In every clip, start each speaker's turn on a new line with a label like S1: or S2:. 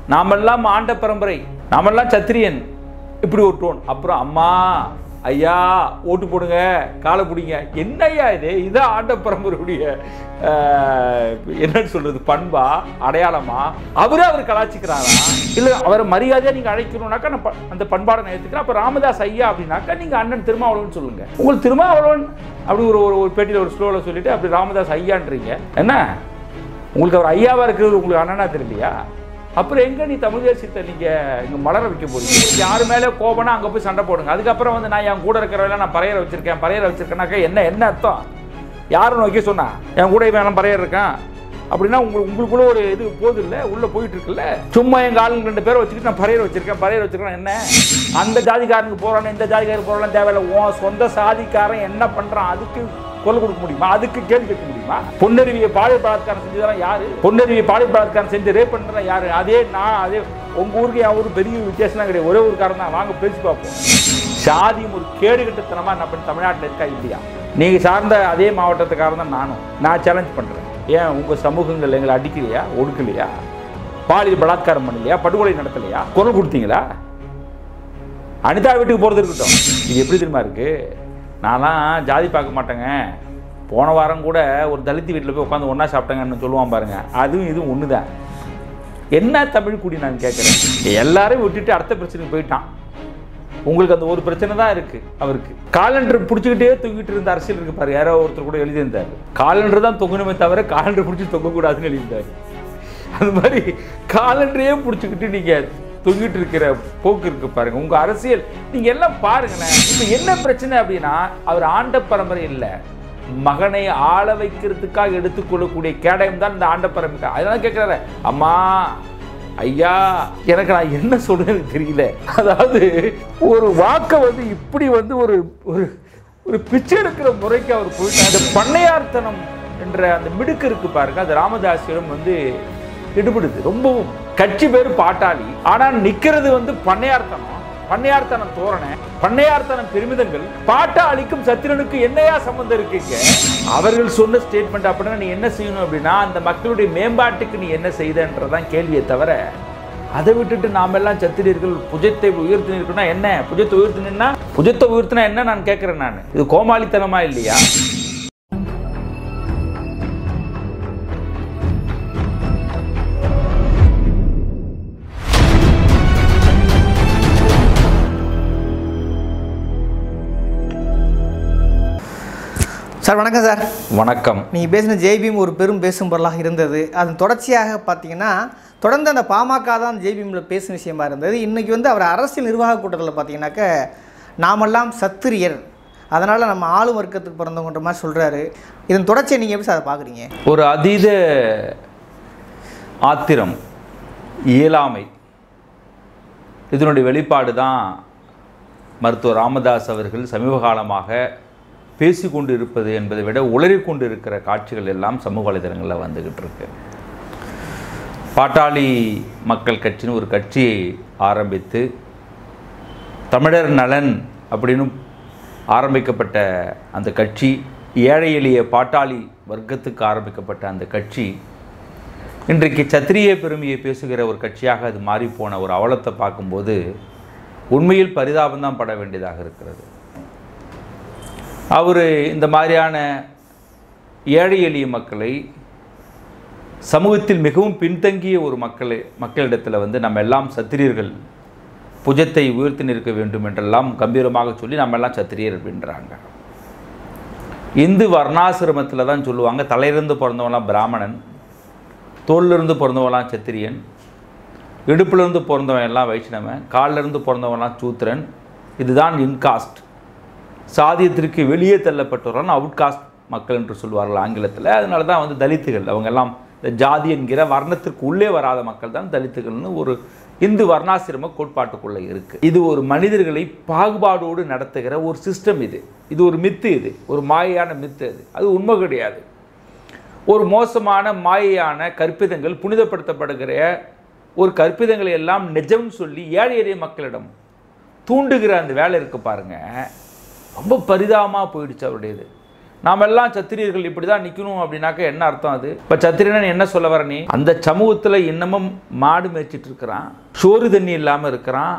S1: நாமெல்லாம் ஆண்ட பரம்பரை நாமெல்லாம் சத்திரியன் இப்படி ஒரு டோன் அப்புறம் அம்மா ஐயா ஓட்டு போடுங்க காலை பிடிங்க என்ன ஐயா இது இதான் ஆண்ட பரம்பரையுடைய ஆஹ், என்னன்னு சொல்றது பண்பா அடையாளமா அவரே அவர் கலாச்சிக்கிறாரா இல்ல அவரை மரியாதையா நீங்க அழைக்கணும்னாக்கா நான் ப- அந்த பண்பாடை நான் ஏத்துக்கிறேன் அப்ப ராமதாஸ் ஐயா அப்படின்னாக்கா நீங்க அண்ணன் திருமாவளவன் சொல்லுங்க உங்களுக்கு திருமாவளவன் அப்படி ஒரு ஒரு ஒரு பேட்டியில் ஒரு ஸ்லோவில் சொல்லிட்டு அப்படி ராமதாஸ் ஐயான்றீங்க என்ன உங்களுக்கு அவர் ஐயாவா இருக்கிறது உங்களுக்கு அண்ணனா தெரியலையா அப்புறம் எங்க நீ தமிழ் தேசியத்தை நீங்க இங்க மலர வைக்க போறீங்க யாரு மேல கோபம்னா அங்க போய் சண்டை போடுங்க அதுக்கப்புறம் வந்து நான் என் கூட இருக்கிறவெல்லாம் நான் பறையரை வச்சிருக்கேன் பறையரை வச்சிருக்கேனாக்கா என்ன என்ன அர்த்தம் யாரும் வைக்க சொன்னா என் கூட இவன் பறையர் இருக்கான் அப்படின்னா உங்களுக்கு உங்களுக்குள்ள ஒரு இது போகுது இல்ல உள்ள போயிட்டு இருக்குல்ல சும்மா எங்க ஆளுங்க ரெண்டு பேரை வச்சுக்கிட்டு நான் பறையர் வச்சிருக்கேன் பறையர் வச்சிருக்கேன் என்ன அந்த ஜாதிக்காரனுக்கு போறானே இந்த ஜாதிக்காரனுக்கு போறானே தேவையில்ல உன் சொந்த சாதிக்காரன் என்ன பண்றான் அதுக்கு குரல் கொடுக்க முடியுமா அதுக்கு கேள்வி கேட்க முடியுமா பொன்னருவியை பாலியல் பலாத்காரம் செஞ்சதெல்லாம் யாரு பொன்னருவியை பாலியல் பலாத்காரம் செஞ்சு ரேப் பண்றதா யாரு அதே நான் அதே உங்க ஊருக்கு என் ஊருக்கு பெரிய வித்தியாசம்லாம் கிடையாது ஒரே ஊருக்காரன் தான் வாங்க பேசி பார்ப்போம் சாதியும் ஒரு கேடு கட்டத்தனமா நம்ம தமிழ்நாட்டில் இருக்கா இல்லையா நீங்க சார்ந்த அதே மாவட்டத்துக்காரன் தான் நானும் நான் சேலஞ்ச் பண்றேன் ஏன் உங்க சமூகங்கள் எங்களை அடிக்கலையா ஒடுக்கலையா பாலியல் பலாத்காரம் பண்ணலையா படுகொலை நடத்தலையா குரல் கொடுத்தீங்களா அனிதா வீட்டுக்கு போகிறது இருக்கட்டும் இது எப்படி தெரியுமா இருக்கு நான்லாம் ஜாதி பார்க்க மாட்டேங்க போன வாரம் கூட ஒரு தலித் வீட்டில் போய் உட்காந்து ஒன்றா சாப்பிட்டேங்கன்னு சொல்லுவான் பாருங்க அதுவும் இதுவும் ஒன்று தான் என்ன தமிழ் குடி நான் கேட்குறேன் எல்லாரையும் விட்டுட்டு அடுத்த பிரச்சனைக்கு போயிட்டான் உங்களுக்கு அந்த ஒரு பிரச்சனை தான் இருக்கு அவருக்கு காலண்டர் பிடிச்சிக்கிட்டே தூங்கிட்டு இருந்த அரசியல் இருக்கு பாரு யாரோ ஒருத்தர் கூட எழுதியிருந்தார் காலண்டர் தான் தொங்கணுமே தவிர காலண்டர் பிடிச்சி தொங்கக்கூடாதுன்னு எழுதியிருந்தார் அது மாதிரி காலண்டரையே பிடிச்சிக்கிட்டு நீங்க தொங்கிட்டு இருக்கிற போக்கு இருக்கு பாருங்க உங்க அரசியல் நீங்க எல்லாம் பாருங்களேன் இப்ப என்ன பிரச்சனை அப்படின்னா அவர் ஆண்ட பரம்பரை இல்ல மகனை ஆள வைக்கிறதுக்காக எடுத்துக்கொள்ளக்கூடிய கேடயம் தான் இந்த ஆண்ட பரம்பரை அதனால கேட்கிறாரு அம்மா ஐயா எனக்கு நான் என்ன சொல்றது தெரியல அதாவது ஒரு வாக்கை வந்து இப்படி வந்து ஒரு ஒரு ஒரு பிச்சை எடுக்கிற முறைக்கு அவர் போயிட்டு அந்த பண்ணையார்த்தனம் என்ற அந்த மிடுக்கு இருக்கு பாருங்க அது ராமதாசிடம் வந்து இடுபடுது ரொம்பவும் கட்சி பேர் பாட்டாளி ஆனா நிக்கிறது வந்து பண்ணையார்த்தனம் பண்ணையார்த்தனம் தோரணை பண்ணையார்த்தனம் பெருமிதங்கள் பாட்டாளிக்கும் சத்திரனுக்கு என்னையா சம்பந்தம் இருக்குங்க அவர்கள் சொன்ன ஸ்டேட்மெண்ட் அப்படின்னா நீ என்ன செய்யணும் அப்படின்னா அந்த மக்களுடைய மேம்பாட்டுக்கு நீ என்ன செய்தன்றதான் கேள்வியை தவிர அதை விட்டுட்டு நாம எல்லாம் சத்திரியர்கள் புஜத்தை உயர்த்தினா என்ன புஜத்தை உயர்த்தினா புஜத்தை உயர்த்தினா என்ன நான் கேட்கிறேன் நான் இது கோமாளித்தனமா இல்லையா
S2: சார் வணக்கம் சார்
S1: வணக்கம்
S2: நீங்கள் பேசின ஜெய்பீம் ஒரு பெரும் பேசும் பொருளாக இருந்தது அதன் தொடர்ச்சியாக பார்த்தீங்கன்னா தொடர்ந்து அந்த பாமக தான் ஜெய்பீமில் பேசும் விஷயமா இருந்தது இன்றைக்கி வந்து அவர் அரசியல் நிர்வாக கூட்டத்தில் பார்த்தீங்கன்னாக்க நாமெல்லாம் சத்திரியர் அதனால் நம்ம ஆளும் வர்க்கத்துக்கு பிறந்தவங்கன்ற மாதிரி சொல்கிறாரு இதன் தொடர்ச்சியை நீங்கள் எப்படி சார் அதை பார்க்குறீங்க
S1: ஒரு அதீத ஆத்திரம் இயலாமை இதனுடைய வெளிப்பாடு தான் மருத்துவர் ராமதாஸ் அவர்கள் சமீப காலமாக பேசிக்கொண்டு இருப்பது என்பதை விட உளறிக்கொண்டு இருக்கிற காட்சிகள் எல்லாம் சமூக வலைதளங்களில் வந்துக்கிட்டு இருக்கு பாட்டாளி மக்கள் கட்சின்னு ஒரு கட்சியை ஆரம்பித்து தமிழர் நலன் அப்படின்னு ஆரம்பிக்கப்பட்ட அந்த கட்சி ஏழை எளிய பாட்டாளி வர்க்கத்துக்கு ஆரம்பிக்கப்பட்ட அந்த கட்சி இன்றைக்கு சத்திரிய பெருமையை பேசுகிற ஒரு கட்சியாக அது மாறிப்போன ஒரு அவலத்தை பார்க்கும்போது உண்மையில் பரிதாபம்தான் பட வேண்டியதாக இருக்கிறது அவர் இந்த மாதிரியான ஏழை எளிய மக்களை சமூகத்தில் மிகவும் பின்தங்கிய ஒரு மக்களை மக்களிடத்தில் வந்து நம்ம எல்லாம் சத்திரியர்கள் புஜத்தை உயர்த்தி நிற்க வேண்டும் என்றெல்லாம் கம்பீரமாக சொல்லி நம்ம எல்லாம் சத்திரியர் அப்படின்றாங்க இந்து வர்ணாசிரமத்தில் தான் சொல்லுவாங்க தலையிலிருந்து பிறந்தவன்லாம் பிராமணன் தோல்லிருந்து பிறந்தவன்லாம் சத்திரியன் இடுப்பிலிருந்து பிறந்தவன் எல்லாம் வைஷ்ணவன் காலிலிருந்து பிறந்தவன்லாம் சூத்திரன் இதுதான் இன்காஸ்ட் சாதியத்திற்கு வெளியே தள்ளப்பட்டவர்கள் அவுட்காஸ்ட் மக்கள் என்று சொல்வார்கள் ஆங்கிலத்தில் அதனால தான் வந்து தலித்துகள் அவங்க எல்லாம் இந்த ஜாதி என்கிற வர்ணத்திற்கு உள்ளே வராத மக்கள் தான் தலித்துகள்னு ஒரு இந்து வர்ணாசிரம கோட்பாட்டுக்குள்ளே இருக்குது இது ஒரு மனிதர்களை பாகுபாடோடு நடத்துகிற ஒரு சிஸ்டம் இது இது ஒரு மித்து இது ஒரு மாயையான மித்து அது அது உண்மை கிடையாது ஒரு மோசமான மாயையான கற்பிதங்கள் புனிதப்படுத்தப்படுகிற ஒரு கற்பிதங்களை எல்லாம் நிஜம்னு சொல்லி ஏழை எளிய மக்களிடம் தூண்டுகிற அந்த வேலை இருக்கு பாருங்க ரொம்ப பரிதாபமாக போயிடுச்சு அவருடையது நாமெல்லாம் சத்திரியர்கள் இப்படி தான் நிற்கணும் அப்படின்னாக்க என்ன அர்த்தம் அது இப்போ சத்திரியன் என்ன சொல்ல வர நீ அந்த சமூகத்தில் இன்னமும் மாடு மேய்ச்சிட்டு இருக்கிறான் சோறு தண்ணி இல்லாமல் இருக்கிறான்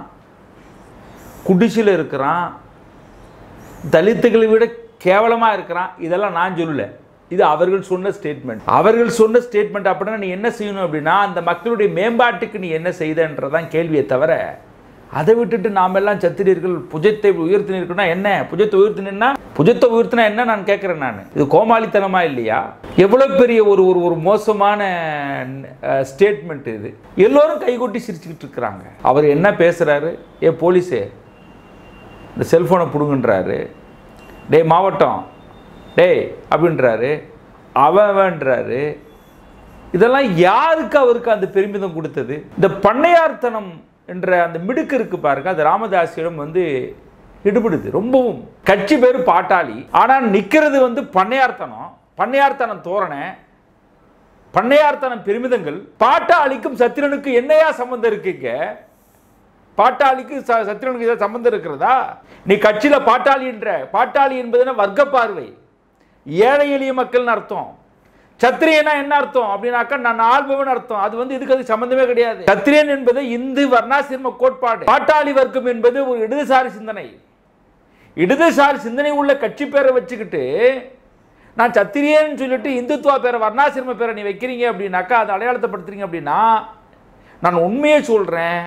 S1: குடிசில் இருக்கிறான் தலித்துகளை விட கேவலமாக இருக்கிறான் இதெல்லாம் நான் சொல்லல இது அவர்கள் சொன்ன ஸ்டேட்மெண்ட் அவர்கள் சொன்ன ஸ்டேட்மெண்ட் அப்படின்னா நீ என்ன செய்யணும் அப்படின்னா அந்த மக்களுடைய மேம்பாட்டுக்கு நீ என்ன செய்தன்றதான் கேள்வியை தவிர அதை விட்டுட்டு நாம் எல்லாம் சத்திரியர்கள் புஜத்தை உயர்த்தினிருக்குன்னா என்ன புஜத்தை உயர்த்தினா புஜத்தை உயர்த்தினா என்ன நான் கேட்குறேன் நான் இது கோமாளித்தனமா இல்லையா எவ்வளோ பெரிய ஒரு ஒரு ஒரு மோசமான ஸ்டேட்மெண்ட் இது எல்லோரும் கைகொட்டி சிரிச்சுக்கிட்டு இருக்கிறாங்க அவர் என்ன பேசுகிறாரு ஏ போலீஸே இந்த செல்ஃபோனை பிடுங்கன்றாரு டேய் மாவட்டம் டேய் அப்படின்றாரு அவன்ன்றாரு இதெல்லாம் யாருக்கு அவருக்கு அந்த பெருமிதம் கொடுத்தது இந்த பண்ணையார்த்தனம் என்ற அந்த மிடுக்கு இருக்கு பாருங்க அது ராமதாசியிடம் வந்து இடுபடுது ரொம்பவும் கட்சி பேர் பாட்டாளி ஆனால் நிற்கிறது வந்து பண்ணையார்த்தனம் பண்ணையார்த்தனம் தோரணை பண்ணையார்த்தனம் பெருமிதங்கள் பாட்டாளிக்கும் சத்திரனுக்கு என்னையா சம்மந்தம் இருக்குங்க பாட்டாளிக்கு ச- சத்திரனுக்கு ஏதாவது சம்பந்தம் இருக்கிறதா நீ கட்சியில பாட்டாளின்ற பாட்டாளி என்பதுனா வர்க்க பார்வை ஏழை எளிய மக்கள்னு அர்த்தம் சத்திரியனா என்ன அர்த்தம் அப்படின்னாக்கா நான் ஆள்பவன் அர்த்தம் அது வந்து இதுக்கு அது சம்பந்தமே கிடையாது சத்திரியன் என்பது இந்து வர்ணாசிரம கோட்பாடு பாட்டாளி வர்க்கம் என்பது ஒரு இடதுசாரி சிந்தனை இடதுசாரி சிந்தனை உள்ள கட்சி பேரை வச்சுக்கிட்டு நான் சத்திரியன்னு சொல்லிட்டு இந்துத்துவா பேரை வர்ணாசிரம பேரை நீ வைக்கிறீங்க அப்படின்னாக்கா அதை அடையாளத்தைப்படுத்துறீங்க அப்படின்னா நான் உண்மையை சொல்கிறேன்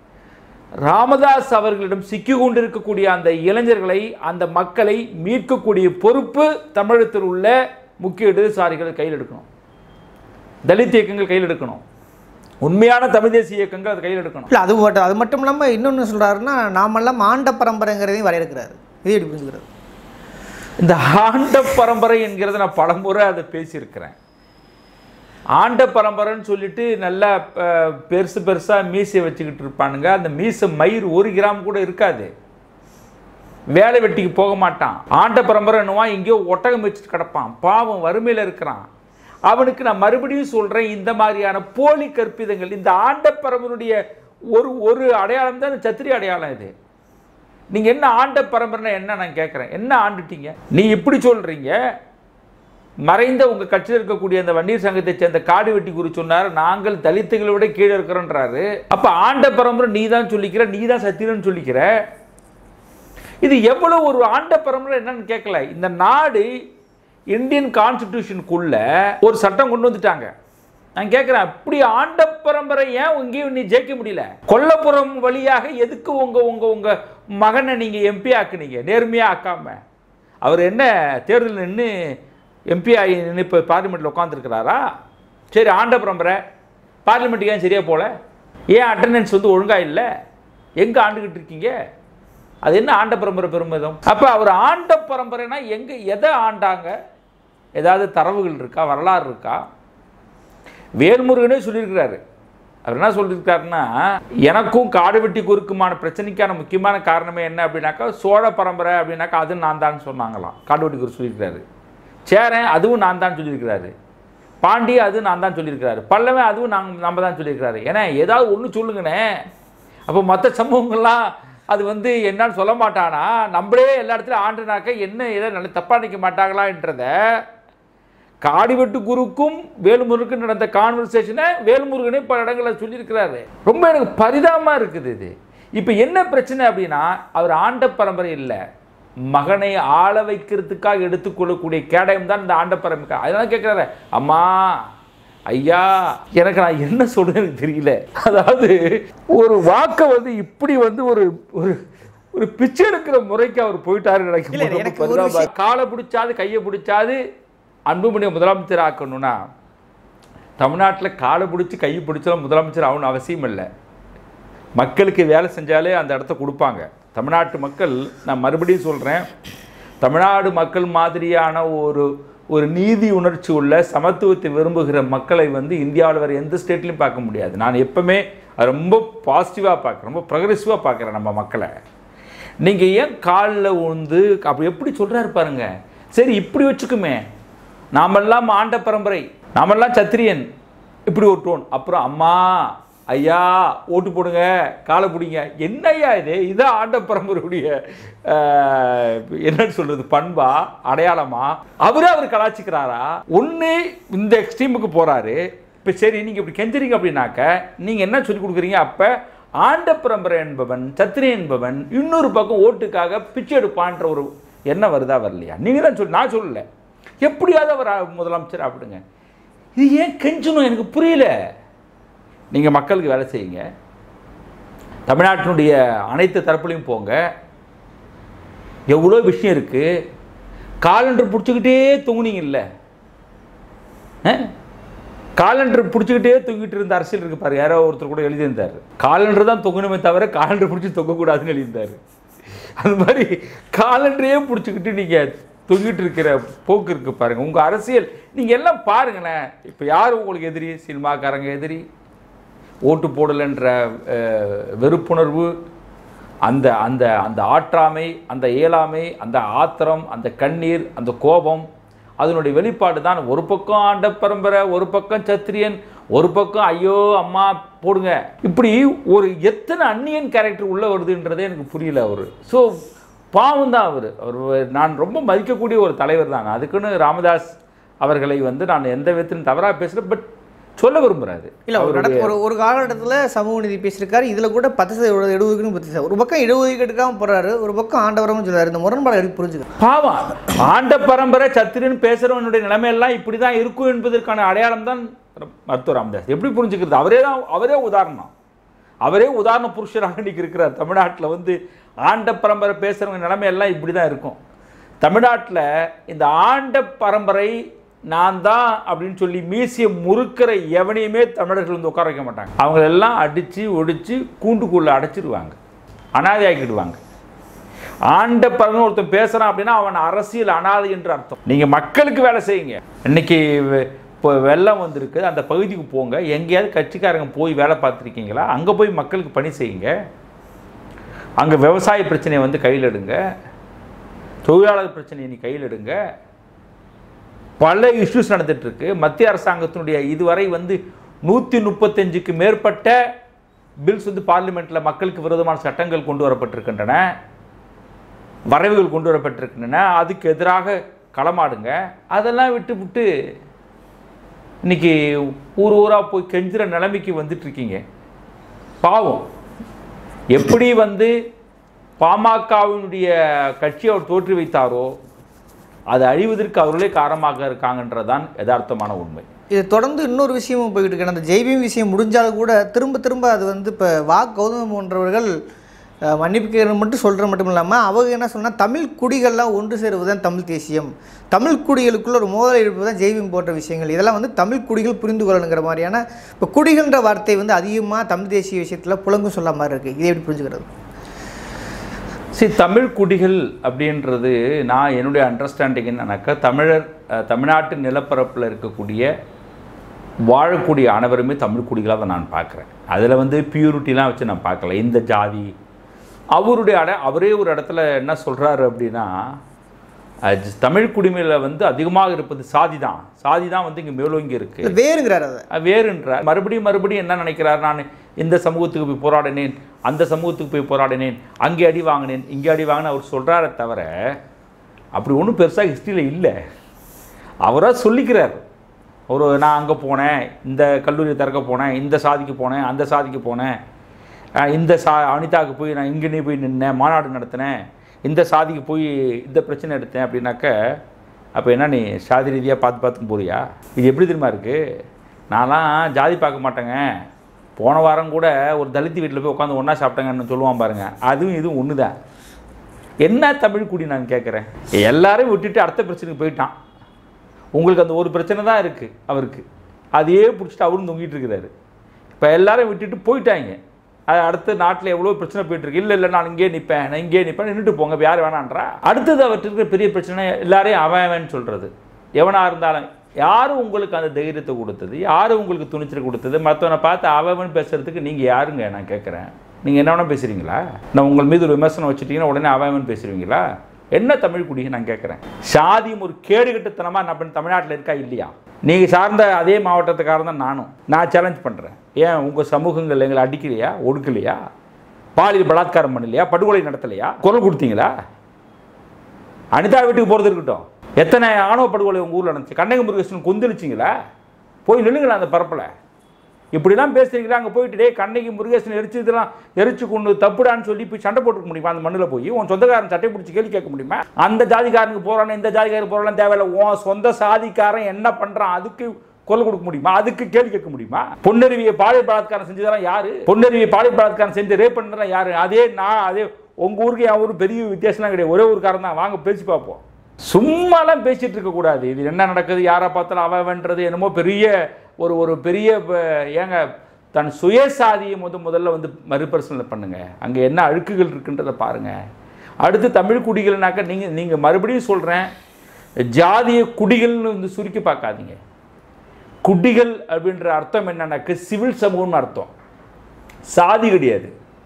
S1: ராமதாஸ் அவர்களிடம் சிக்கி கொண்டிருக்கக்கூடிய அந்த இளைஞர்களை அந்த மக்களை மீட்கக்கூடிய பொறுப்பு தமிழகத்தில் உள்ள முக்கிய இடதுசாரிகள் கையில் எடுக்கணும் தலித் இயக்கங்கள் கையில் எடுக்கணும் உண்மையான தமிழ் தேசிய இயக்கங்கள் அதை கையில் எடுக்கணும்
S2: இல்லை அது மட்டும் அது மட்டும் இல்லாமல் இன்னொன்று சொல்கிறாருன்னா நாமெல்லாம் ஆண்ட பரம்பரைங்கிறதையும் வரையறுக்கிறாரு இது எப்படி புரிஞ்சுக்கிறது
S1: இந்த ஆண்ட பரம்பரை என்கிறத நான் பலமுறை அதை பேசியிருக்கிறேன் ஆண்ட பரம்பரைன்னு சொல்லிட்டு நல்லா அஹ், பெருசு பெருசாக மீசையை வச்சுக்கிட்டு இருப்பானுங்க அந்த மீசை மயிர் ஒரு கிராம் கூட இருக்காது வேலை வெட்டிக்கு போக மாட்டான் ஆண்ட பரம்பரை என்னவா எங்கேயோ ஒட்டகம் வச்சுட்டு கிடப்பான் பாவம் வறுமையில் இருக்கிறான் அவனுக்கு நான் மறுபடியும் சொல்கிறேன் இந்த மாதிரியான போலி கற்பிதங்கள் இந்த ஆண்ட பரம்பரையுடைய ஒரு ஒரு அடையாளம் தான் இந்த சத்திரிய அடையாளம் இது நீங்க என்ன ஆண்ட பரம்பரைனா என்ன நான் கேட்குறேன் என்ன ஆண்டுட்டீங்க நீ இப்படி சொல்றீங்க மறைந்த உங்க கட்சியில் இருக்கக்கூடிய அந்த வன்னியர் சங்கத்தை சேர்ந்த காடு வெட்டி குரு சொன்னார் நாங்கள் தலித்துகளை விட கீழே இருக்கிறோன்றாரு அப்ப ஆண்ட பரம்பரை நீ தான் சொல்லிக்கிற நீ தான் சத்தியன்னு சொல்லிக்கிற இது எவ்வளவு ஒரு ஆண்ட பரம்பரை என்னன்னு கேட்கல இந்த நாடு இந்தியன் கான்ஸ்டிடியூஷனுக்குள்ள ஒரு சட்டம் கொண்டு வந்துட்டாங்க நான் கேட்குறேன் அப்படி ஆண்ட பரம்பரை ஏன் இங்கேயும் நீ ஜெயிக்க முடியல கொல்லப்புறம் வழியாக எதுக்கு உங்க உங்க உங்க மகனை நீங்க எம்பி ஆக்குனீங்க நேர்மையா ஆக்காம அவர் என்ன தேர்தல் நின்று எம்பி ஆகி நின்று இப்போ பார்லிமெண்ட்டில் உட்காந்துருக்கிறாரா சரி ஆண்ட பரம்பரை பார்லிமெண்ட்டுக்கு ஏன் சரியா போல ஏன் அட்டண்டன்ஸ் வந்து ஒழுங்கா இல்லை எங்கே ஆண்டுகிட்டு இருக்கீங்க அது என்ன ஆண்ட பரம்பரை பெருமிதம் அப்போ அவர் ஆண்ட பரம்பரைனா எங்கே எதை ஆண்டாங்க ஏதாவது தரவுகள் இருக்கா வரலாறு இருக்கா வேல்முருகனே சொல்லியிருக்கிறாரு அவர் என்ன சொல்லியிருக்காருன்னா எனக்கும் காடு வெட்டி குறுக்குமான பிரச்சனைக்கான முக்கியமான காரணமே என்ன அப்படின்னாக்கா சோழ பரம்பரை அப்படின்னாக்கா அது நான் தான் சொன்னாங்களாம் காடு வெட்டி குரு சொல்லியிருக்கிறாரு சேரன் அதுவும் நான் தான் சொல்லியிருக்கிறாரு பாண்டி அது நான் தான் சொல்லியிருக்கிறாரு பல்லவன் அதுவும் நாங்கள் நம்ம தான் சொல்லியிருக்கிறாரு ஏன்னா ஏதாவது ஒன்று சொல்லுங்கண்ணே அப்போ மற்ற சமூகங்கள்லாம் அது வந்து என்னன்னு சொல்ல மாட்டானா நம்மளே எல்லா இடத்துலையும் ஆண்டுனாக்க என்ன ஏதோ நல்ல தப்பாக நிற்க மாட்டாங்களான்றத காடிவெட்டு குருக்கும் வேலுமுருகனுக்கும் நடந்த கான்வர்சேஷனை வேலுமுருகனே பல இடங்களில் சொல்லியிருக்கிறாரு ரொம்ப எனக்கு பரிதாபமாக இருக்குது இது இப்போ என்ன பிரச்சனை அப்படின்னா அவர் ஆண்ட பரம்பரை இல்லை மகனை ஆள வைக்கிறதுக்காக எடுத்துக்கொள்ளக்கூடிய கேடயம் தான் இந்த ஆண்ட பரம்பரை அதனால கேட்குறாரு அம்மா ஐயா எனக்கு நான் என்ன சொல்றேன்னு எனக்கு தெரியல அதாவது ஒரு வாக்கை வந்து இப்படி வந்து ஒரு ஒரு ஒரு பிச்சை எடுக்கிற முறைக்கு அவர் போயிட்டாரு
S2: இல்ல,
S1: நினைக்கும்
S2: எனக்கு ஒரு விஷயம்
S1: காலை பிடிச்சாது கையை பிடிச்சாது அன்புமணியை முதலமைச்சர் ஆக்கணும்னா தமிழ்நாட்டில் காலை பிடிச்சி கையை பிடிச்சாலும் முதலமைச்சர் ஆகணும் அவசியம் இல்லை மக்களுக்கு வேலை செஞ்சாலே அந்த இடத்த கொடுப்பாங்க தமிழ்நாட்டு மக்கள் நான் மறுபடியும் சொல்கிறேன் தமிழ்நாடு மக்கள் மாதிரியான ஒரு ஒரு நீதி உணர்ச்சி உள்ள சமத்துவத்தை விரும்புகிற மக்களை வந்து இந்தியாவில் வேறு எந்த ஸ்டேட்லையும் பார்க்க முடியாது நான் எப்பவுமே அதை ரொம்ப பாசிட்டிவாக பார்க்குறேன் ரொம்ப ப்ரொக்ரெசிவாக பார்க்குறேன் நம்ம மக்களை நீங்கள் ஏன் காலில் உழுந்து அப்படி எப்படி சொல்கிறாரு பாருங்க சரி இப்படி வச்சுக்குமே நாமெல்லாம் ஆண்ட பரம்பரை நாமெல்லாம் சத்திரியன் இப்படி ஒரு டோன் அப்புறம் அம்மா ஐயா ஓட்டு போடுங்க காலை பிடிங்க என்னய்யா இது இதான் ஆண்ட பரம்பரையுடைய ஆஹ், என்னன்னு சொல்றது பண்பா அடையாளமா அவரே அவர் கலாச்சிக்கிறாரா ஒன்று இந்த எக்ஸ்ட்ரீமுக்கு போறாரு இப்போ சரி நீங்கள் இப்படி கெஞ்சுறீங்க அப்படின்னாக்க நீங்கள் என்ன சொல்லி கொடுக்குறீங்க அப்போ ஆண்ட பரம்பரை என்பவன் சத்திரி என்பவன் இன்னொரு பக்கம் ஓட்டுக்காக பிச்சை எடுப்பான்ற ஒரு எண்ணம் வருதா வரலையா நீங்கள் தான் சொல்லி நான் சொல்லல எப்படியாவது அவர் ஆ- முதலமைச்சர் அப்படிங்க இது ஏன் கெஞ்சணும் எனக்கு புரியல நீங்கள் மக்களுக்கு வேலை செய்யுங்க தமிழ்நாட்டினுடைய அனைத்து தரப்புலையும் போங்க எவ்வளோ விஷயம் இருக்குது காலண்டர் பிடிச்சிக்கிட்டே தூங்குனீங்கல்ல காலண்டர் பிடிச்சிக்கிட்டே தூங்கிட்டு இருந்த அரசியல் இருக்கு பாரு யாரோ ஒருத்தர் கூட எழுதியிருந்தார் காலண்டர் தான் தொங்கணுமே தவிர காலண்டர் பிடிச்சி தொங்கக்கூடாதுன்னு எழுதியிருந்தார் அது மாதிரி காலண்டரையே பிடிச்சிக்கிட்டு நீங்கள் தொங்கிட்டு இருக்கிற போக்கு இருக்கு பாருங்க உங்கள் அரசியல் நீங்கள் எல்லாம் பாருங்களேன் இப்போ யார் உங்களுக்கு எதிரி சினிமாக்காரங்க எதிரி ஓட்டு போடலைன்ற அஹ், வெறுப்புணர்வு அந்த அந்த அந்த ஆற்றாமை அந்த இயலாமை அந்த ஆத்திரம் அந்த கண்ணீர் அந்த கோபம் அதனுடைய வெளிப்பாடு தான் ஒரு பக்கம் ஆண்ட பரம்பரை ஒரு பக்கம் சத்திரியன் ஒரு பக்கம் ஐயோ அம்மா போடுங்க இப்படி ஒரு எத்தனை அந்நியன் கேரக்டர் உள்ள வருதுன்றதே எனக்கு புரியல அவர் ஸோ பாவம் தான் அவர் அவர் நான் ரொம்ப மதிக்கக்கூடிய ஒரு தலைவர் தான் அதுக்குன்னு ராமதாஸ் அவர்களை வந்து நான் எந்த விதத்திலும் தவறாக பேசுகிறேன் பட் சொல்ல விரும்புகிறாரு
S2: இல்லை ஒரு
S1: அவருடைய-
S2: நடக்க ஒரு ஒரு காலகட்டத்தில் சமூக நீதி பேசியிருக்காரு இதில் கூட பத்து சதவீதம் இடஒதுக்கீடு பத்து சதவீதம் ஒரு பக்கம் இடஒதுக்கீடு எடுக்காமல் போகிறாரு ஒரு பக்கம் ஆண்டவரமும் சொல்றாரு இந்த முரண்பாடு எப்படி புரிஞ்சுக்க
S1: பாவம் ஆண்ட பரம்பரை சத்திரன் பேசுறவனுடைய நிலைமையெல்லாம் இப்படி தான் இருக்கும் என்பதற்கான அடையாளம் தான் மருத்துவர் ராமதாஸ் எப்படி புரிஞ்சுக்கிறது அவரே தான் அவரே உதாரணம் அவரே உதாரண புருஷராக இன்னைக்கு இருக்கிறார் தமிழ்நாட்டில் வந்து ஆண்ட பரம்பரை பேசுகிறவங்க நிலைமையெல்லாம் இப்படி தான் இருக்கும் தமிழ்நாட்டில் இந்த ஆண்ட பரம்பரை நான் தான் அப்படின்னு சொல்லி மீசிய முறுக்கிற எவனையுமே தமிழர்கள் வந்து உட்கார வைக்க மாட்டாங்க அவங்களெல்லாம் அடித்து ஒடிச்சு கூண்டுக்குள்ளே அடைச்சிடுவாங்க அனாதை ஆக்கிடுவாங்க ஆண்ட பரம்பரை ஒருத்தன் பேசுகிறான் அப்படின்னா அவன் அரசியல் அனாதை என்று அர்த்தம் நீங்கள் மக்களுக்கு வேலை செய்யுங்க இன்னைக்கு வெ- இப்போ வெள்ளம் வந்திருக்கு அந்த பகுதிக்கு போங்க எங்கேயாவது கட்சிக்காரங்க போய் வேலை பார்த்துருக்கீங்களா அங்கே போய் மக்களுக்கு பணி செய்யுங்க அங்கே விவசாய பிரச்சனையை வந்து கையில் எடுங்க தொழிலாளர் பிரச்சனையை நீ கையில் எடுங்க பல இஷ்யூஸ் நடந்துட்டு இருக்கு மத்திய அரசாங்கத்தினுடைய இதுவரை வந்து நூற்றி முப்பத்தஞ்சுக்கு மேற்பட்ட பில்ஸ் வந்து பார்லிமெண்ட்டில் மக்களுக்கு விரோதமான சட்டங்கள் கொண்டு வரப்பட்டிருக்கின்றன வரைவுகள் கொண்டு வரப்பட்டிருக்கின்றன அதுக்கு எதிராக களமாடுங்க அதெல்லாம் விட்டு விட்டு இன்னைக்கு ஊர் ஊராக போய் கெஞ்சுற நிலைமைக்கு வந்துட்டு இருக்கீங்க பாவம் எப்படி வந்து பாமகவினுடைய கட்சி அவர் தோற்றி வைத்தாரோ அது அழிவதற்கு அவர்களே காரணமாக இருக்காங்கன்றதுதான் யதார்த்தமான உண்மை
S2: இது தொடர்ந்து இன்னொரு விஷயமும் போய்கிட்டு இருக்கு அந்த ஜெய்பீம் விஷயம் முடிஞ்சாலும் கூட திரும்ப திரும்ப அது வந்து இப்போ வா கௌதம் போன்றவர்கள் அஹ், மன்னிப்பு கேட்கறது மட்டும் சொல்கிறது மட்டும் இல்லாமல் அவங்க என்ன சொன்னால் தமிழ் குடிகள்லாம் ஒன்று சேருவது தான் தமிழ் தேசியம் தமிழ் குடிகளுக்குள்ள ஒரு மோதல் எழுப்பது தான் ஜெய்பீம் போன்ற விஷயங்கள் இதெல்லாம் வந்து தமிழ் குடிகள் புரிந்து கொள்ளணுங்கிற மாதிரியான இப்போ குடிகள்ன்ற வார்த்தை வந்து அதிகமாக தமிழ் தேசிய விஷயத்தில் புலங்கும் சொல்ல மாதிரி இருக்குது இதை எப்படி புரிஞ்சுக்கிறது
S1: சரி தமிழ் குடிகள் அப்படின்றது நான் என்னுடைய அண்டர்ஸ்டாண்டிங் என்னன்னாக்கா தமிழர் அஹ், தமிழ்நாட்டு நிலப்பரப்பில் இருக்கக்கூடிய வாழக்கூடிய அனைவருமே தமிழ் குடிகளாக தான் நான் பார்க்குறேன் அதில் வந்து பியூரிட்டிலாம் வச்சு நான் பார்க்கல இந்த ஜாதி அவருடைய அட அவரே ஒரு இடத்துல என்ன சொல்கிறாரு அப்படின்னா அஹ், தமிழ் குடிமையில் வந்து அதிகமாக இருப்பது சாதி தான் சாதி தான் வந்து இங்கே மேலோங்கி இருக்குது
S2: இல்லை வேறுங்கிறார் அதை
S1: அஹ் வேறுன்றார் மறுபடியும் மறுபடியும் என்ன நினைக்கிறார் நான் இந்த சமூகத்துக்கு போய் போராடினேன் அந்த சமூகத்துக்கு போய் போராடினேன் அங்கே அடி வாங்கினேன் இங்கே அடி வாங்கினேன் அவர் சொல்கிறாரே தவிர அப்படி ஒன்றும் பெருசாக ஹிஸ்ட்ரியில் இல்லை அவராக சொல்லிக்கிறார் ஒரு நான் அங்கே போனேன் இந்த கல்லூரியை திறக்க போனேன் இந்த சாதிக்கு போனேன் அந்த சாதிக்கு போனேன் அஹ் இந்த சா அனிதாவுக்கு போய் நான் இங்கே போய் நின்னேன் மாநாடு நடத்தினேன் இந்த சாதிக்கு போய் இந்த பிரச்சனை எடுத்தேன் அப்படின்னாக்க அப்போ என்ன நீ சாதி ரீதியாக பார்த்து பார்த்து போறியா இது எப்படி தெரியுமா இருக்குது நான்லாம் ஜாதி பார்க்க மாட்டேங்க போன வாரம் கூட ஒரு தலித் வீட்டில் போய் உட்காந்து ஒன்றா சாப்பிட்டேங்கன்னு சொல்லுவான் பாருங்க அதுவும் இதுவும் ஒன்று தான் என்ன தமிழ் குடி நான் கேட்குறேன் எல்லாரையும் விட்டுட்டு அடுத்த பிரச்சனைக்கு போயிட்டான் உங்களுக்கு அந்த ஒரு பிரச்சனை தான் இருக்குது அவருக்கு அதையே பிடிச்சிட்டு அவரும் தொங்கிட்டு இருக்கிறாரு இப்போ எல்லாரும் விட்டுட்டு போயிட்டாங்க அது அடுத்த நாட்டில் எவ்வளோ பிரச்சனை போயிட்டு இருக்கு இல்லை இல்லை நான் இங்கே நிற்பேன் நான் இங்கே நிற்பேன் நின்றுட்டு போங்க இப்ப யார் வேணான்றா அடுத்தது அவர்கிட்ட இருக்கிற பெரிய பிரச்சனை எல்லாரையும் அவன் அவன் சொல்கிறது எவனாக இருந்தாலும் யார் உங்களுக்கு அந்த தைரியத்தை கொடுத்தது யார் உங்களுக்கு துணிச்சல் கொடுத்தது மற்றவனை பார்த்து அவன் பேசுறதுக்கு நீங்கள் யாருங்க நான் கேட்குறேன் நீங்கள் என்ன வேணால் பேசுகிறீங்களா நான் உங்கள் மீது ஒரு விமர்சனம் வச்சுட்டீங்கன்னா உடனே அவன் பேசுவீங்களா என்ன தமிழ் குடி நான் கேட்குறேன் சாதியும் ஒரு கேடுகட்டுத்தனமாக நம்ம தமிழ்நாட்டில் இருக்கா இல்லையா நீங்கள் சார்ந்த அதே மாவட்டத்துக்காரன் தான் நானும் நான் சேலஞ்ச் பண்ணுறேன் ஏன் உங்கள் சமூகங்கள் எங்களை அடிக்கலையா ஒடுக்கலையா பாலியல் பலாத்காரம் பண்ணலையா படுகொலை நடத்தலையா குரல் கொடுத்தீங்களா அனிதா வீட்டுக்கு போகிறது இருக்கட்டும் எத்தனை ஆணவ படுகொலை உங்கள் ஊரில் நடந்துச்சு கண்ணக முருகேசன் கொந்தளிச்சிங்களா போய் நில்லுங்களா அந்த பரப்பில் இப்படிலாம் பேசுறீங்களா அங்கே போயிட்டு டேய் கண்ணகி முருகேசன் எரிச்சு இதெல்லாம் எரிச்சு கொண்டு தப்புடான்னு சொல்லி போய் சண்டை போட்டுக்க முடியுமா அந்த மண்ணில் போய் உன் சொந்தக்காரன் சட்டை பிடிச்சி கேள்வி கேட்க முடியுமா அந்த ஜாதிக்காரனுக்கு போகிறான் இந்த ஜாதிக்காரனுக்கு போகிறான் தேவையில்ல உன் சொந்த சாதிக்காரன் என்ன பண்ணுறான் அதுக்கு குரல் கொடுக்க முடியுமா அதுக்கு கேள்வி கேட்க முடியுமா பொன்னருவியை பாலியல் பலாத்காரம் செஞ்சதெல்லாம் யாரு பொன்னருவியை பாலியல் பலாத்காரம் செஞ்சு ரேப் பண்ணதெல்லாம் யாரு அதே நான் அதே உங்கள் ஊருக்கு என் ஊருக்கு பெரிய வித்தியாசம்லாம் கிடையாது ஒரே ஊருக்காரன் தான் வாங்க பேசி பார்ப்போம் சும்மாலாம் பேசிட்டு இருக்கக்கூடாது இது என்ன நடக்குது யாரை பார்த்தாலும் அவன் வென்றது என்னமோ பெரிய ஒரு ஒரு பெரிய ப- ஏங்க தன் சுயசாதியை முத முதல்ல வந்து மறுபரிசீலனை பண்ணுங்க அங்கே என்ன அழுக்குகள் இருக்குன்றதை பாருங்க அடுத்து தமிழ் குடிகள்னாக்க நீங்கள் நீங்கள் மறுபடியும் சொல்கிறேன் ஜாதிய குடிகள்னு வந்து சுருக்கி பார்க்காதீங்க குடிகள் அப்படின்ற அர்த்தம் என்னன்னாக்க சிவில் சமூகம்னு அர்த்தம் சாதி கிடையாது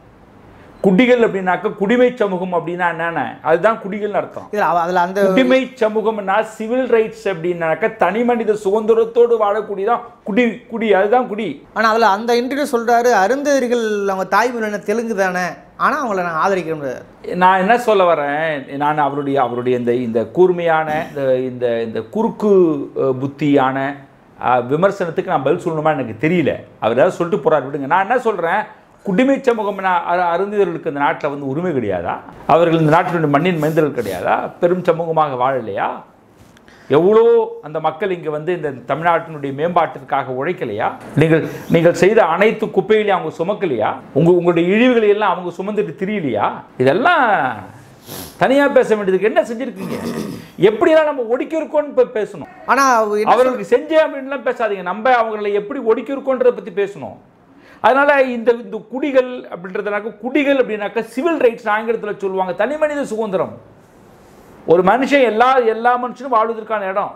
S1: குடிகள் அப்படின்னாக்க குடிமை சமூகம் அப்படின்னா என்னென்ன அதுதான் குடிகள்னு அர்த்தம்
S2: இதில் அதில் அந்த
S1: குடிமை சமூகம்னா சிவில் ரைட்ஸ் அப்படின்னாக்க தனி மனித சுதந்திரத்தோடு வாழக்கூடியதான் குடி குடி அதுதான் குடி
S2: ஆனால் அதில் அந்த இன்டர்வியூ சொல்கிறாரு அருந்ததிகள் அவங்க தாய்மொழி என்ன தெலுங்கு தானே ஆனால் அவங்கள நான் ஆதரிக்கிறேன்
S1: நான் என்ன சொல்ல வரேன் நான் அவருடைய அவருடைய இந்த இந்த கூர்மையான இந்த இந்த இந்த குறுக்கு அஹ், புத்தியான அஹ், விமர்சனத்துக்கு நான் பதில் சொல்லணுமா எனக்கு தெரியல அவர் ஏதாவது சொல்லிட்டு போறாரு விடுங்க நான் என்ன சொல்கிறேன் குடிமை சமூகம் அருந்தியர்களுக்கு இந்த நாட்டில் வந்து உரிமை கிடையாதா அவர்கள் இந்த நாட்டினுடைய மண்ணின் மைந்தர்கள் கிடையாதா பெரும் சமூகமாக வாழலையா எவ்வளோ அந்த மக்கள் இங்கே வந்து இந்த தமிழ்நாட்டினுடைய மேம்பாட்டிற்காக உழைக்கலையா நீங்கள் நீங்கள் செய்த அனைத்து குப்பைகளையும் அவங்க சுமக்கலையா உங்க உங்களுடைய இழிவுகளை எல்லாம் அவங்க சுமந்துட்டு திரியலையா இதெல்லாம் தனியாக பேச வேண்டியதுக்கு என்ன செஞ்சிருக்கீங்க எப்படியெல்லாம் நம்ம ஒடுக்கி இருக்கோம்னு இப்போ பேசணும்
S2: ஆனால்
S1: அவர்களுக்கு செஞ்சே அப்படின்லாம் பேசாதீங்க நம்ம அவங்களை எப்படி ஒடுக்கி இருக்கோன்றதை பற்றி பேசணும் அதனால இந்த இந்த குடிகள் அப்படின்றதுனாக்க குடிகள் அப்படின்னாக்க சிவில் ரைட்ஸ் ஆங்கிலத்தில் சொல்லுவாங்க தனி மனித சுதந்திரம் ஒரு மனுஷன் எல்லா எல்லா மனுஷனும் வாழ்வதற்கான இடம்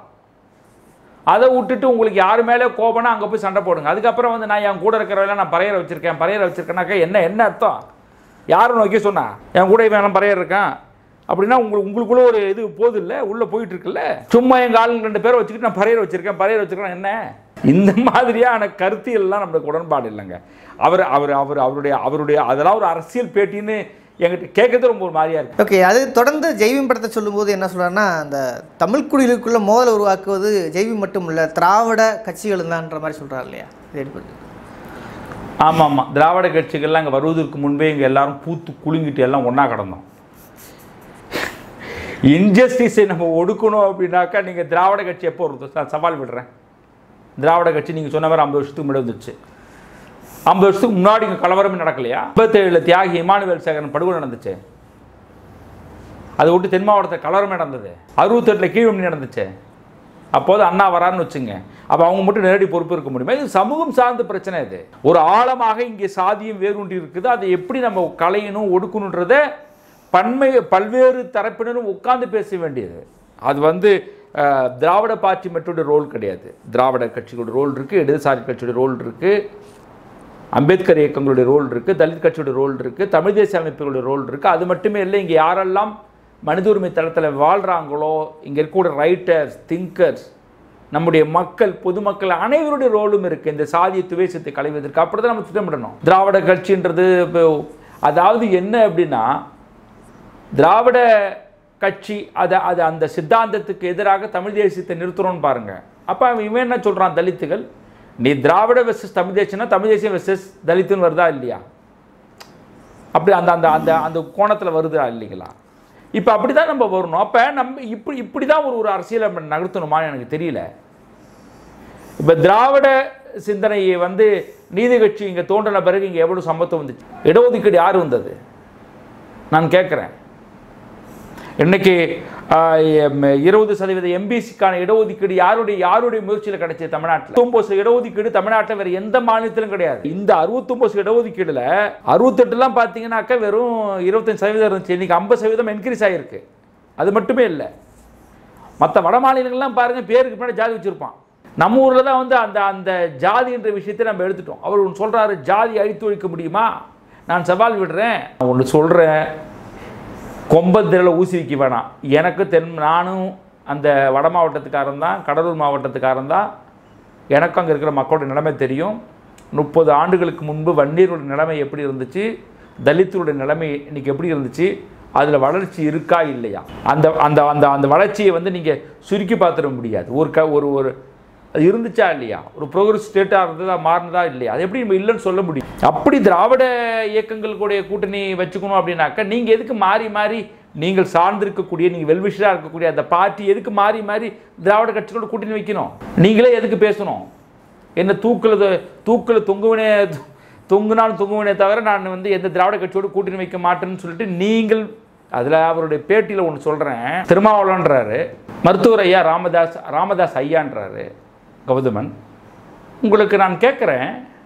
S1: அதை விட்டுட்டு உங்களுக்கு யார் மேலே கோபம்னா அங்கே போய் சண்டை போடுங்க அதுக்கப்புறம் வந்து நான் என் கூட இருக்கிறவெல்லாம் நான் பறையரை வச்சிருக்கேன் பறையரை வச்சிருக்கேனாக்கா என்ன என்ன அர்த்தம் யாரும் நோக்கி சொன்னா என் கூட இவன் பறையர் இருக்கான் அப்படின்னா உங்களுக்கு உங்களுக்குள்ள ஒரு இது போகுது இல்லை உள்ளே போயிட்டு இருக்குல்ல சும்மா எங்கள் ஆளுங்க ரெண்டு பேரை வச்சுக்கிட்டு நான் பறையர் வச்சிருக்கேன் பறையர் வச்சிருக்கேன் என்ன இந்த மாதிரியான கருத்தியெல்லாம் நம்மளுக்கு உடன்பாடு இல்லைங்க அவர் அவர் அவர் அவருடைய அவருடைய அதெல்லாம் ஒரு அரசியல் பேட்டின்னு என்கிட்ட கேட்கறது ரொம்ப ஒரு மாதிரியா இருக்கு
S2: ஓகே அது தொடர்ந்து ஜெய்விம் படத்தை சொல்லும்போது என்ன சொல்றாருன்னா அந்த தமிழ் குடிகளுக்குள்ள மோதல் உருவாக்குவது ஜெய்வி மட்டும் இல்லை திராவிட கட்சிகள் தான்ன்ற மாதிரி சொல்றாரு இல்லையா இது எடுப்பது
S1: ஆமாம் ஆமாம் திராவிட கட்சிகள்லாம் அங்கே வருவதற்கு முன்பே இங்கே எல்லாரும் பூத்து குலுங்கிட்டு எல்லாம் ஒன்றா கிடந்தோம் இன்ஜஸ்டிஸை நம்ம ஒடுக்கணும் அப்படின்னாக்கா நீங்கள் திராவிட கட்சி எப்போ வருது நான் சவால் விடுறேன் திராவிட கட்சி நீங்கள் சொன்ன மாதிரி ஐம்பது வருஷத்துக்கு முன்னாடி வந்துச்சு ஐம்பது வருஷத்துக்கு முன்னாடி இங்கே கலவரமே நடக்கலையா ஐம்பத்தேழில் தியாகி இமானுவேல் சேகரன் படுகொலை நடந்துச்சு அதை விட்டு தென் மாவட்டத்தில் கலவரமே நடந்தது அறுபத்தெட்டில் கீழ்வண்டி நடந்துச்சு அப்போது அண்ணா வரான்னு வச்சுங்க அப்போ அவங்க மட்டும் நேரடி பொறுப்பு இருக்க முடியுமா இது சமூகம் சார்ந்த பிரச்சனை இது ஒரு ஆழமாக இங்கே சாதியம் வேரூன்றி இருக்குது அதை எப்படி நம்ம களையணும் ஒடுக்கணுன்றத பன்மை பல்வேறு தரப்பினரும் உட்கார்ந்து பேச வேண்டியது அது வந்து அஹ், திராவிட பார்ட்டி மட்டுடைய ரோல் கிடையாது திராவிட கட்சிகளோட ரோல் இருக்குது இடதுசாரி கட்சியோட ரோல் இருக்குது அம்பேத்கர் இயக்கங்களுடைய ரோல் இருக்குது தலித் கட்சியோட ரோல் இருக்குது தமிழ் தேசிய அமைப்புகளுடைய ரோல் இருக்குது அது மட்டுமே இல்லை இங்கே யாரெல்லாம் மனித உரிமை தளத்தில் வாழ்கிறாங்களோ இங்கே இருக்கக்கூடிய ரைட்டர்ஸ் திங்கர்ஸ் நம்முடைய மக்கள் பொதுமக்கள் அனைவருடைய ரோலும் இருக்குது இந்த சாதிய துவேஷத்தை களைவதற்கு அப்படி தான் நம்ம திட்டமிடணும் திராவிட கட்சின்றது இப்போ அதாவது என்ன அப்படின்னா திராவிட கட்சி அதை அது அந்த சித்தாந்தத்துக்கு எதிராக தமிழ் தேசியத்தை நிறுத்துறோம்னு பாருங்க அப்போ அவன் இவன் என்ன சொல்கிறான் தலித்துகள் நீ திராவிட வெர்சஸ் தமிழ் தேசியம்னா தமிழ் தேசியம் வெர்சஸ் தலித்துன்னு வருதா இல்லையா அப்படி அந்த அந்த அந்த அந்த கோணத்தில் வருதா இல்லைங்களா இப்போ அப்படி தான் நம்ம வரணும் அப்போ நம்ம இப்படி இப்படி தான் ஒரு ஒரு அரசியலை நம்ம நகர்த்தணுமான்னு எனக்கு தெரியல இப்போ திராவிட சிந்தனையை வந்து நீதி கட்சி இங்கே தோன்றின பிறகு இங்கே எவ்வளோ சம்பத்தம் வந்துச்சு இடஒதுக்கீடு யார் வந்தது நான் கேட்குறேன் இன்னைக்கு ஆஹ், எம், இருபது சதவீத எம்பிசிக்கான இடஒதுக்கீடு யாருடைய யாருடைய முயற்சியில் கிடைச்சது தமிழ்நாட்டில் அறுபத்தொம்பது இடஒதுக்கீடு தமிழ்நாட்டில் வேற எந்த மாநிலத்திலும் கிடையாது இந்த அறுபத்தொம்பது இடஒதுக்கீடுல அறுபத்தெட்டுலாம் பார்த்தீங்கன்னாக்கா வெறும் இருபத்தஞ்சு சதவீதம் இருந்துச்சு இன்னைக்கு ஐம்பது சதவீதம் என்க்ரீஸ் ஆகிருக்கு அது மட்டுமே இல்லை மற்ற வட மாநிலங்கள்லாம் பாருங்க பேருக்கு பின்னாடி ஜாதி வச்சிருப்பான் நம்ம ஊரில் தான் வந்து அந்த அந்த ஜாதின்ற விஷயத்தை நம்ம எடுத்துட்டோம் அவர் ஒன்று சொல்கிறாரு ஜாதி அழித்து ஒழிக்க முடியுமா நான் சவால் விடுறேன் நான் ஒன்று சொல்கிறேன் கொம்பத்திரல ஊசி வைக்க வேணாம் எனக்கு தென் நானும் அந்த வட மாவட்டத்துக்காரன் தான் கடலூர் மாவட்டத்துக்காரன் தான் எனக்கும் அங்கே இருக்கிற மக்களோட நிலைமை தெரியும் முப்பது ஆண்டுகளுக்கு முன்பு வன்னியருடைய நிலைமை எப்படி இருந்துச்சு தலித்துடைய நிலைமை இன்னைக்கு எப்படி இருந்துச்சு அதில் வளர்ச்சி இருக்கா இல்லையா அந்த அந்த அந்த அந்த வளர்ச்சியை வந்து நீங்கள் சுருக்கி பார்த்துட முடியாது ஒரு க ஒரு ஒரு அது இருந்துச்சா இல்லையா ஒரு ப்ரோக்ரஸ் ஸ்டேட்டாக இருந்ததா மாறினதா இல்லையா அது எப்படி நம்ம இல்லைன்னு சொல்ல முடியும் அப்படி திராவிட இயக்கங்களுடைய கூட்டணி வச்சுக்கணும் அப்படின்னாக்கா நீங்கள் எதுக்கு மாறி மாறி நீங்கள் சார்ந்திருக்கக்கூடிய நீங்கள் வெல்விஷராக இருக்கக்கூடிய அந்த பார்ட்டி எதுக்கு மாறி மாறி திராவிட கட்சிகளோட கூட்டணி வைக்கணும் நீங்களே எதுக்கு பேசணும் என்ன தூக்கில் தூக்கில் தொங்குவனே தொங்குனாலும் தொங்குவனே தவிர நான் வந்து எந்த திராவிட கட்சியோட கூட்டணி வைக்க மாட்டேன்னு சொல்லிட்டு நீங்கள் அதில் அவருடைய பேட்டியில் ஒன்று சொல்கிறேன் திருமாவளவன்றாரு மருத்துவர் ஐயா ராமதாஸ் ராமதாஸ் ஐயான்றாரு கௌதமன் உங்களுக்கு நான் கேட்குறேன்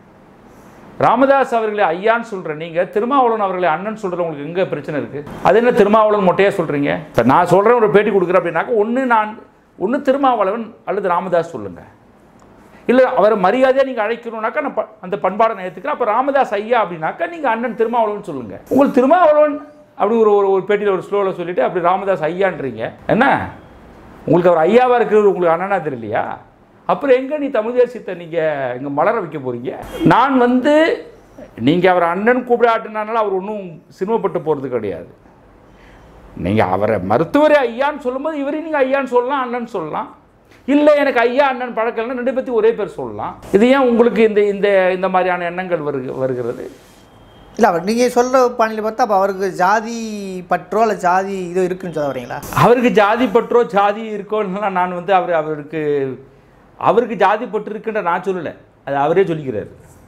S1: ராமதாஸ் அவர்களை ஐயான்னு சொல்கிறேன் நீங்கள் திருமாவளவன் அவர்களை அண்ணன் சொல்கிற உங்களுக்கு எங்கே பிரச்சனை இருக்குது அது என்ன திருமாவளவன் மொட்டையாக சொல்கிறீங்க இப்போ நான் சொல்கிறேன் ஒரு பேட்டி கொடுக்குறேன் அப்படின்னாக்கா ஒன்று நான் ஒன்று திருமாவளவன் அல்லது ராமதாஸ் சொல்லுங்கள் இல்லை அவரை மரியாதையாக நீங்கள் அழைக்கணும்னாக்கா நான் ப- அந்த பண்பாடை நான் ஏற்றுக்கிறேன் அப்போ ராமதாஸ் ஐயா அப்படின்னாக்கா நீங்கள் அண்ணன் திருமாவளவன் சொல்லுங்கள் உங்களுக்கு திருமாவளவன் அப்படி ஒரு ஒரு ஒரு பேட்டியில் ஒரு ஸ்லோவில் சொல்லிவிட்டு அப்படி ராமதாஸ் ஐயான்றீங்க என்ன உங்களுக்கு அவர் ஐயாவாக இருக்கிறது உங்களுக்கு அண்ணனா தெரியலையா அப்புறம் எங்கே நீ தமிழ் தேசியத்தை நீங்கள் இங்கே மலர வைக்க போகிறீங்க நான் வந்து நீங்கள் அவர் அண்ணன் கூப்பிடாட்டினால அவர் ஒன்றும் சிரமப்பட்டு போகிறது கிடையாது நீங்கள் அவரை மருத்துவரே ஐயான்னு சொல்லும்போது இவரையும் நீங்கள் ஐயான்னு சொல்லலாம் அண்ணன் சொல்லலாம் இல்லை எனக்கு ஐயா அண்ணன் பழக்கம்னா ரெண்டு பற்றி ஒரே பேர் சொல்லலாம் இது ஏன் உங்களுக்கு இந்த இந்த இந்த மாதிரியான எண்ணங்கள் வருக வருகிறது
S2: இல்லை அவர் நீங்கள் சொல்கிற பாணியில் பார்த்தா அப்போ அவருக்கு ஜாதி பற்றோ அல்ல ஜாதி இது இருக்குன்னு சொல்ல வரீங்களா
S1: அவருக்கு ஜாதி பற்றோ ஜாதி இருக்கோன்னா நான் வந்து அவர் அவருக்கு அவருக்கு ஜாதி பற்று இருக்குன்ற நான் சொல்லலை அது அவரே சொல்லிக்கிறாரு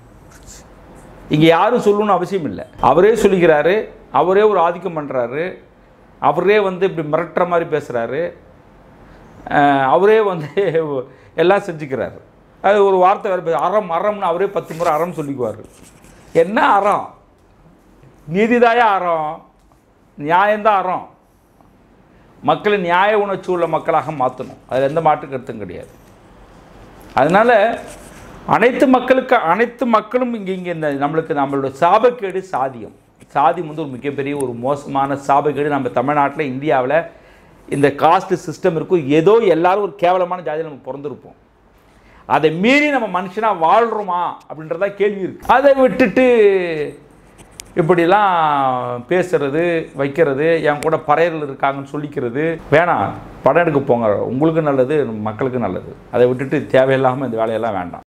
S1: இங்கே யாரும் சொல்லணும்னு அவசியம் இல்லை அவரே சொல்லிக்கிறாரு அவரே ஒரு ஆதிக்கம் பண்ணுறாரு அவரே வந்து இப்படி மிரட்டுற மாதிரி பேசுகிறாரு அவரே வந்து எல்லாம் செஞ்சுக்கிறாரு அது ஒரு வார்த்தை வேறு பேச அறம் அறம்னு அவரே பத்து முறை அறம் சொல்லிக்குவார் என்ன அறம் நீதிதாயா அறம் நியாயம்தான் அறம் மக்களை நியாய உணர்ச்சி உள்ள மக்களாக மாற்றணும் அதில் எந்த மாற்று கருத்தும் கிடையாது அதனால் அனைத்து மக்களுக்கு அனைத்து மக்களும் இங்கே இங்கே இந்த நம்மளுக்கு நம்மளோட சாபக்கேடு சாதியம் சாதியம் வந்து ஒரு மிகப்பெரிய ஒரு மோசமான சாபக்கேடு நம்ம தமிழ்நாட்டில் இந்தியாவில் இந்த காஸ்ட் சிஸ்டம் இருக்கும் ஏதோ எல்லாரும் ஒரு கேவலமான ஜாதியில் நம்ம பிறந்திருப்போம் அதை மீறி நம்ம மனுஷனாக வாழ்கிறோமா அப்படின்றதா கேள்வி இருக்குது அதை விட்டுட்டு இப்படிலாம் பேசுறது வைக்கிறது என் கூட பறையர்கள் இருக்காங்கன்னு சொல்லிக்கிறது வேணாம் படம் எடுக்க போங்க உங்களுக்கு நல்லது மக்களுக்கு நல்லது அதை விட்டுட்டு தேவையில்லாமல் இந்த வேலையெல்லாம் வேண்டாம்